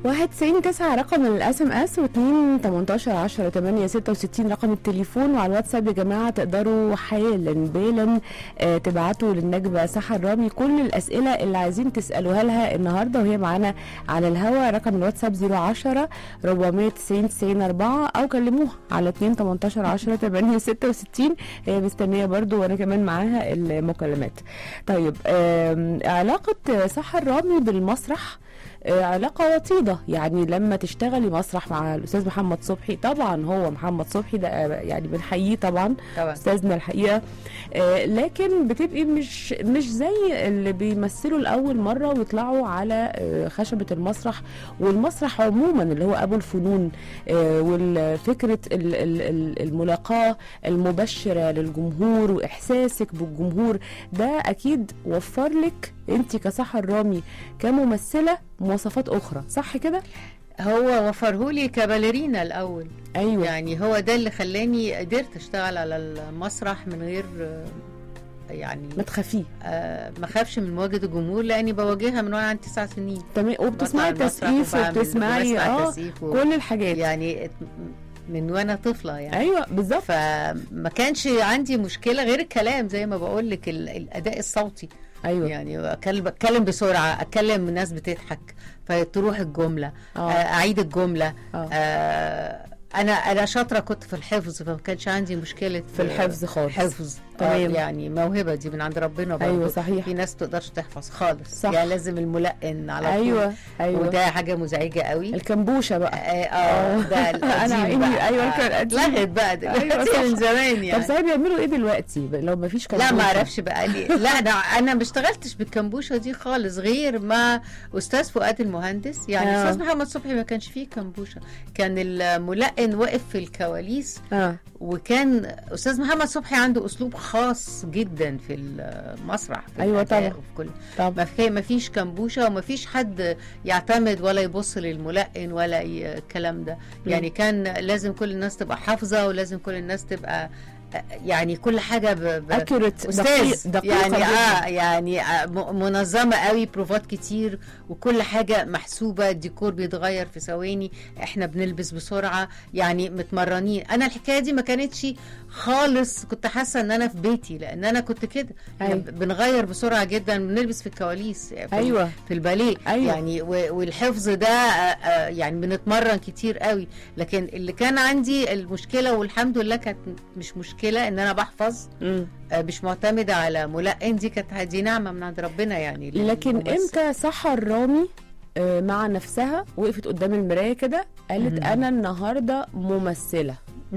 واحد تسعين تسعة رقم الاس ام اس واتنين تمنتاشر عشرة تمانية ستة وستين رقم التليفون وعلى الواتساب يا جماعة تقدروا حالا بالا آه تبعتوا للنجبة سحر رامي كل الأسئلة اللي عايزين تسألوها لها النهاردة وهي معانا على الهوا رقم الواتساب زيرو عشرة ربعمية تسعين تسعين أربعة أو كلموها على اتنين تمنتاشر عشرة تمانية ستة وستين هي مستنية برضو وأنا كمان معاها المكالمات طيب آم، علاقة سحر رامي بالمسرح آه، علاقة وطيدة يعني لما تشتغلي مسرح مع الأستاذ محمد صبحي طبعا هو محمد صبحي ده آه، يعني بنحييه طبعا طبعا أستاذنا الحقيقة آه، لكن بتبقي مش مش زي اللي بيمثلوا لأول مرة ويطلعوا على آه، خشبة المسرح والمسرح عموما اللي هو أبو الفنون آه، والفكرة ال- ال- ال- الملاقاة المبشرة للجمهور وإحساسك بالجمهور ده أكيد وفر لك أنت كسحر رامي كممثلة مواصفات أخرى صح كده؟ هو وفرهولي كباليرينا الاول أيوة يعني هو ده اللي خلاني قدرت اشتغل على المسرح من غير آه، يعني ما تخافيه آه، ما خافش من مواجهه الجمهور لاني بواجهها من وانا عندي تسع سنين تمام وبتسمعي بطلع المسرح تسقيف وبعمل- وبتسمعي وبسمع اه تسقيف و- كل الحاجات يعني من وانا طفله يعني ايوه بالظبط فما كانش عندي مشكله غير الكلام زي ما بقول لك ال- الاداء الصوتي ايوه يعني اتكلم اتكلم بسرعه اتكلم الناس بتضحك فتروح الجمله آه. اه اعيد الجمله اه آه. انا انا شاطره كنت في الحفظ فما كانش عندي مشكله في الحفظ خالص حفظ تمام. آه يعني موهبه دي من عند ربنا برضه ايوه صحيح في ناس تقدرش تحفظ خالص صح. يعني لازم الملقن على طول ايوه ايوه وده حاجه مزعجه قوي الكمبوشه بقى اه, آه ده القديم أنا عيني- بقى. أيوة، آه، كان قديم. اتلغت بقى أيوة، دلوقتي صح. من زمان طب يعني صحيح بيعملوا ايه دلوقتي لو ما فيش لا ما اعرفش بقى لي لا ده انا ما اشتغلتش بالكمبوشه دي خالص غير مع استاذ فؤاد المهندس يعني آه. استاذ محمد صبحي ما كانش فيه كمبوشه كان الملقن واقف في الكواليس اه وكان استاذ محمد صبحي عنده اسلوب خاص جدا في المسرح في أيوة الأداء طبعا. وفي كل طب ما في ما فيش كمبوشه وما فيش حد يعتمد ولا يبص للملقن ولا ي- الكلام ده مم. يعني كان لازم كل الناس تبقى حافظه ولازم كل الناس تبقى يعني كل حاجه ب... ب... اكيوريت استاذ دقيقه يعني جداً. اه يعني آه م- منظمه قوي بروفات كتير وكل حاجه محسوبه الديكور بيتغير في ثواني احنا بنلبس بسرعه يعني متمرنين انا الحكايه دي ما كانتش خالص كنت حاسه ان انا في بيتي لان انا كنت كده إحنا أيوة. بنغير بسرعه جدا بنلبس في الكواليس في ايوه في الباليه أيوة. يعني و- والحفظ ده آه، آه، يعني بنتمرن كتير قوي لكن اللي كان عندي المشكله والحمد لله كانت مش مشكله ان انا بحفظ مم. آه، مش معتمده على ملقن دي كانت دي نعمه من عند ربنا يعني لكن للممثل. امتى سحر رامي آه، مع نفسها وقفت قدام المرايه كده قالت مم. انا النهارده ممثله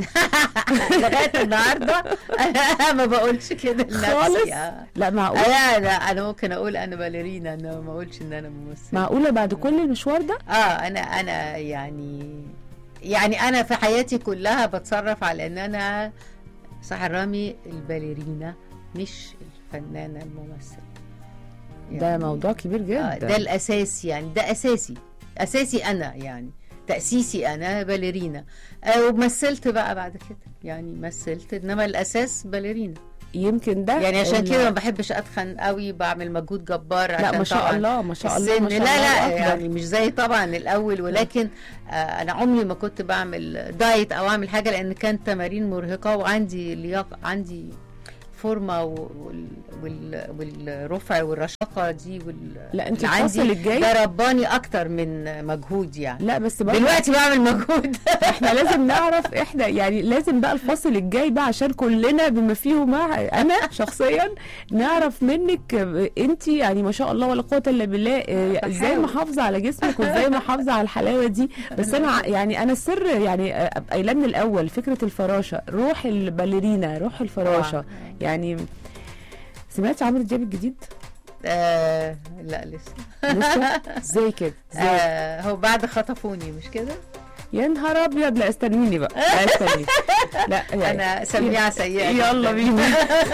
لغايه النهارده انا ما بقولش كده خالص؟ لنفسي آه. لا معقول لا لا انا ممكن اقول انا باليرينا انا ما اقولش ان انا ممثله معقوله بعد كل المشوار ده اه انا انا يعني يعني انا في حياتي كلها بتصرف على ان انا سحر رامي الباليرينا مش الفنانه الممثله ده موضوع كبير آه جدا ده الاساس يعني ده اساسي اساسي انا يعني تاسيسي انا باليرينا آه ومثلت بقى بعد كده يعني مثلت انما الاساس باليرينا يمكن ده يعني عشان ال- كده ما بحبش اتخن قوي بعمل مجهود جبار لا عشان ما شاء طبعاً الله ما شاء الله السن ما شاء لا الله لا أكبر. يعني مش زي طبعا الاول ولكن آه انا عمري ما كنت بعمل دايت او اعمل حاجه لان كانت تمارين مرهقه وعندي لياقه عندي فورمه وال وال والرفع والرشاقه دي وال لا انت اللي الفصل عندي الجاي ده رباني اكتر من مجهود يعني لا بس برضه دلوقتي بعمل مجهود احنا لازم نعرف احنا يعني لازم بقى الفصل الجاي بقى عشان كلنا بما فيه مع انا شخصيا نعرف منك انت يعني ما شاء الله ولا قوه الا بالله اه، ازاي بحاول. محافظه على جسمك وازاي محافظه على الحلاوه دي بس انا ع- يعني انا السر يعني اه، ابقى قايله من الاول فكره الفراشه روح الباليرينا روح الفراشه آه. يعني سمعتي عمرو دياب الجديد آه لا لسه لسه ازاي كده ازاي آه هو بعد خطفوني مش كده يا نهار ابيض لا استنيني بقى لا استنيني لا يعني انا سميعه سيئه يلا جداً. بينا